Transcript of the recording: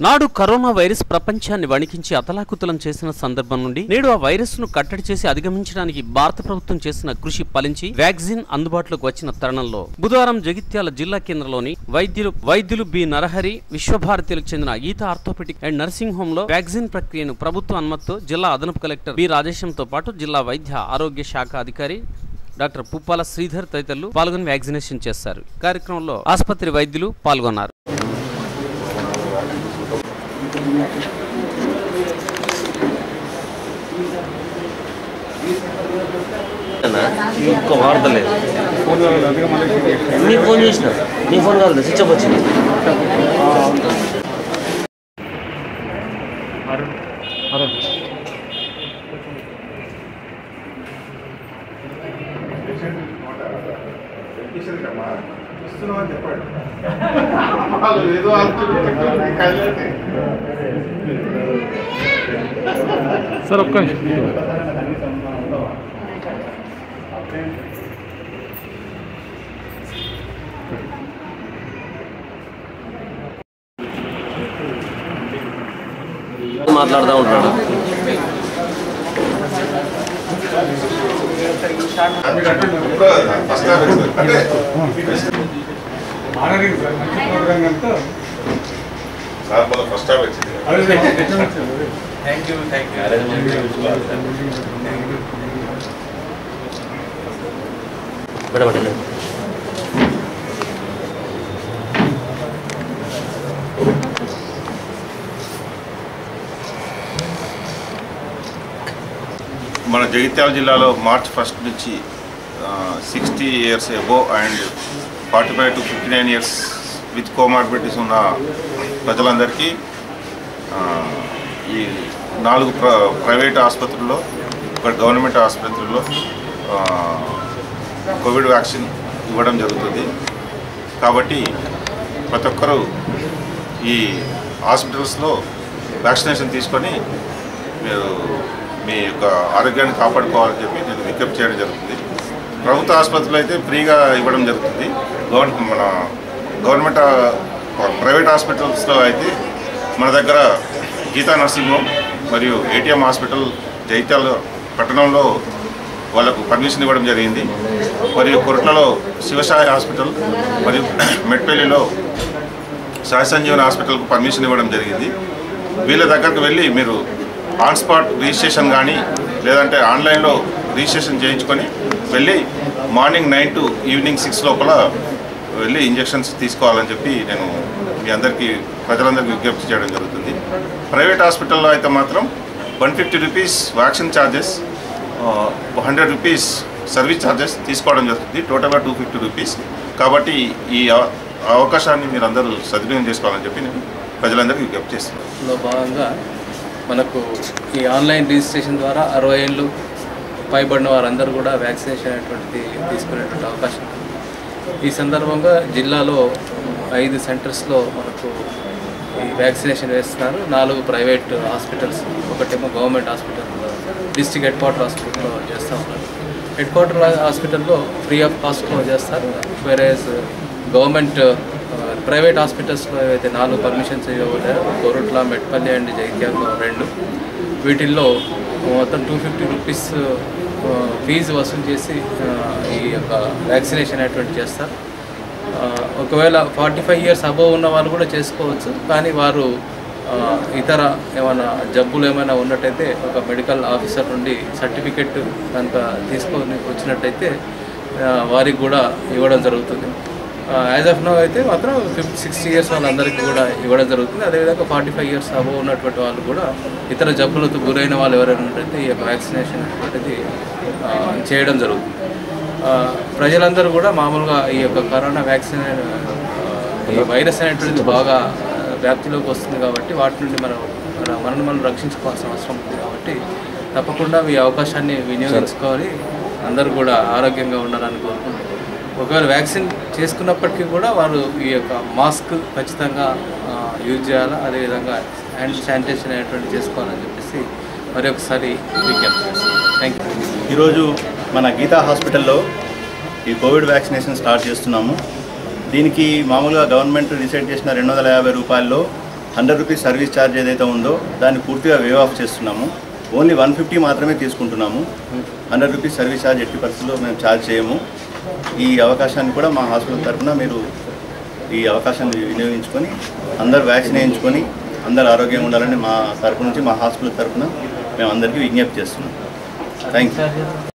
నాడు corona virus ప్రపంచాన్ని వణికించి అతలాకుతలం చేసిన సందర్భం నుండి నేడు ఆ వైరస్ ను కట్టడి చేసి అధిగమించడానికి భారత ప్రభుత్వం చేసిన కృషి ఫలించి వ్యాక్సిన్ అందుబాటులోకి వచ్చిన తరుణంలో బుధవారం జగిత్యాల జిల్లా కేంద్రంలోని వైద్యులు వైద్యులు బి నరహరి విశ్వభారతిలకు చెందిన Geetha orthopaedic and nursing home లో వ్యాక్సిన్ ప్రక్రియను ప్రభుత్వ అనుమతితో జిల్లా అదనపు కలెక్టర్ బి రాజేశంతో పాటు జిల్లా వైద్య ఆరోగ్య శాఖ అధికారి డాక్టర్ పుప్పాల శ్రీధర్ తదితరులు పాల్గొని వ్యాక్సినేషన్ చేశారు ఈ కార్యక్రమంలో ఆసుపత్రి వైద్యులు పాల్గొన్నారు ఒక్క వార్త లేదు నీ ఫోన్ చేసిన నీ ఫోన్ కాదు స్విచ్ ఆఫ్ వచ్చింది ఇస్తున్నామని చెప్పాడు వాళ్ళు ఏదో ఆలోచించి కదిలేండి సార్ ఒక్క నిమిషం మాట్లాడుతూ ఉంటాడు ఫస్ట్ అంటే ఆనరింగ్ సార్ మంచి ప్రోగ్రామ్ కనుక సార్ మన ఫస్ట్ హాఫ్ వచ్చింది అదే ఎట్లా వచ్చింది బెడబెట్టలేదు మన జగిత్యాల జిల్లాలో మార్చ్ ఫస్ట్ నుంచి sixty years above and forty five to fifty nine years with comorbidities ఉన్న ప్రజలందరికీ ఆ, ఈ నాలుగు ప్ర ప్రైవేట్ ఆసుపత్రుల్లో ఒక గవర్నమెంట్ ఆసుపత్రుల్లో ఆ, కోవిడ్ వ్యాక్సిన్ ఇవ్వడం జరుగుతుంది కాబట్టి ప్రతి ఒక్కరూ ఈ హాస్పిటల్స్లో వ్యాక్సినేషన్ తీసుకొని మీరు మీ యొక్క ఆరోగ్యాన్ని కాపాడుకోవాలని చెప్పి నేను విజ్ఞప్తి చేయడం జరుగుతుంది ప్రభుత్వ ఆసుపత్రులు అయితే ఫ్రీగా ఇవ్వడం జరుగుతుంది గవర్నమెంట్ మన గవర్నమెంట్ ఆ- ప్రైవేట్ హాస్పిటల్స్లో అయితే మన దగ్గర గీతా నర్సింగ్ హోమ్ మరియు ఏటీఎం హాస్పిటల్ జైత్యాల పట్టణంలో వాళ్ళకు పర్మిషన్ ఇవ్వడం జరిగింది మరియు కొరట్లలో శివసాయి హాస్పిటల్ మరియు మెట్పల్లిలో సాయి సంజీవన్ హాస్పిటల్కు పర్మిషన్ ఇవ్వడం జరిగింది వీళ్ళ దగ్గరకు వెళ్ళి మీరు ఆన్ స్పాట్ రిజిస్ట్రేషన్ కానీ లేదంటే ఆన్లైన్లో రిజిస్ట్రేషన్ చేయించుకొని వెళ్ళి morning nine to evening six లోపల వెళ్ళి ఇంజెక్షన్స్ తీసుకోవాలని చెప్పి నేను మీ అందరికీ ప్రజలందరికీ విజ్ఞప్తి చేయడం జరుగుతుంది ప్రైవేట్ హాస్పిటల్లో అయితే మాత్రం one fifty rupees vaccine charges hundred rupees service charges తీసుకోవడం జరుగుతుంది టోటల్గా టూ ఫిఫ్టీ రూపీస్ కాబట్టి ఈ అవ- అవకాశాన్ని మీరు అందరూ సద్వినియోగం చేసుకోవాలని చెప్పి నేను ప్రజలందరికీ విజ్ఞప్తి చేస్తున్నాను లో భాగంగా మనకు ఈ ఆన్లైన్ రిజిస్ట్రేషన్ ద్వారా అరవై ఏళ్ళు పైబడిన వారందరూ కూడా వ్యాక్సినేషన్ అనేటువంటిది తీసుకునేటువంటి అవకాశం ఉంది. ఈ సందర్భంగా జిల్లాలో ఐదు సెంటర్స్లో మనకు ఈ వ్యాక్సినేషన్ వేస్తున్నారు నాలుగు ప్రైవేట్ హాస్పిటల్స్ ఒకటేమో government hospital district head quarter హాస్పిటల్లో చేస్తూ ఉన్నారు హెడ్ క్వార్టర్ హాస్పిటల్లో ఫ్రీ ఆఫ్ కాస్ట్లో చేస్తారు వేరే గవర్నమెంట్ ప్రైవేట్ హాస్పిటల్స్లో ఏవైతే నాలుగు పర్మిషన్స్ ఇవ్వబడ్డాయో కోరుట్ల మెట్పల్లి అండ్ జైత్యాల్లో రెండు వీటిల్లో మొత్తం టూ ఫిఫ్టీ రూపీస్ ఫీజు వసూలు చేసి ఆ, ఈ యొక్క వ్యాక్సినేషన్ అనేటువంటి చేస్తారు ఆ, ఒకవేళ ఫార్టీ ఫైవ్ ఇయర్స్ అబోవ్ ఉన్న వాళ్ళు కూడా చేసుకోవచ్చు కానీ వారు ఆ, ఇతర ఏమైనా జబ్బులు ఏమైనా ఉన్నట్టయితే ఒక మెడికల్ ఆఫీసర్ నుండి సర్టిఫికెట్ కనుక తీసుకొని వచ్చినట్టయితే ఆ, వారికి కూడా ఇవ్వడం జరుగుతుంది యాజ్ ఆఫ్ నో అయితే మాత్రం ఫిఫ్టీ సిక్స్టీ ఇయర్స్ వాళ్ళందరికీ కూడా ఇవ్వడం జరుగుతుంది అదేవిధంగా ఫార్టీ ఫైవ్ ఇయర్స్ అబోవ్ ఉన్నటువంటి వాళ్ళు కూడా ఇతర జబ్బులతో గురైన వాళ్ళు ఎవరైనా ఉంటే ఈ యొక్క వ్యాక్సినేషన్ అనేటువంటిది ఆ, చేయడం జరుగుతుంది ఆ, ప్రజలందరూ కూడా మామూలుగా ఈ యొక్క కరోనా వ్యాక్సిన్ ఆ, ఈ వైరస్ అనేటువంటిది బాగా ఆ, వ్యాప్తిలోకి వస్తుంది కాబట్టి వాటి నుండి మనం మన మనల్ని మనం రక్షించుకోవాల్సిన అవసరం ఉంది కాబట్టి తప్పకుండా ఈ అవకాశాన్ని వినియోగించుకోవాలి అందరూ కూడా ఆరోగ్యంగా ఉండాలని కోరుకుంటున్నాను ఒకవేళ వ్యాక్సిన్ చేసుకున్నప్పటికీ కూడా వారు ఈ యొక్క మాస్క్ ఖచ్చితంగా ఆ, యూజ్ చేయాలా అదేవిధంగా హ్యాండ్ శానిటైజేషన్ అనేటువంటి చేసుకోవాలని చెప్పేసి మరి ఒకసారి విజ్ఞప్తి చేస్తాను థ్యాంక్ యూ ఈరోజు మన గీతా హాస్పిటల్లో ఈ కోవిడ్ వ్యాక్సినేషన్ స్టార్ట్ చేస్తున్నాము దీనికి మామూలుగా గవర్నమెంట్ డిసైడ్ చేసిన రెండు వందల యాభై రూపాయల్లో హండ్రెడ్ రూపీస్ సర్వీస్ ఛార్జ్ ఏదైతే ఉందో దాన్ని పూర్తిగా వేవ్ ఆఫ్ చేస్తున్నాము ఓన్లీ వన్ ఫిఫ్టీ మాత్రమే తీసుకుంటున్నాము హండ్రెడ్ రూపీస్ సర్వీస్ ఛార్జ్ ఎట్టి పరిస్థితుల్లో మేము ఛార్జ్ చేయము ఈ అవకాశాన్ని కూడా మా హాస్పిటల్ తరఫున మీరు ఈ అవకాశాన్ని వినియోగించుకొని అందరు వ్యాక్సిన్ వేయించుకొని అందరు ఆరోగ్యంగా ఉండాలని మా తరపు నుంచి మా హాస్పిటల్ తరఫున మేము అందరికీ విజ్ఞప్తి చేస్తున్నాం థ్యాంక్ యూ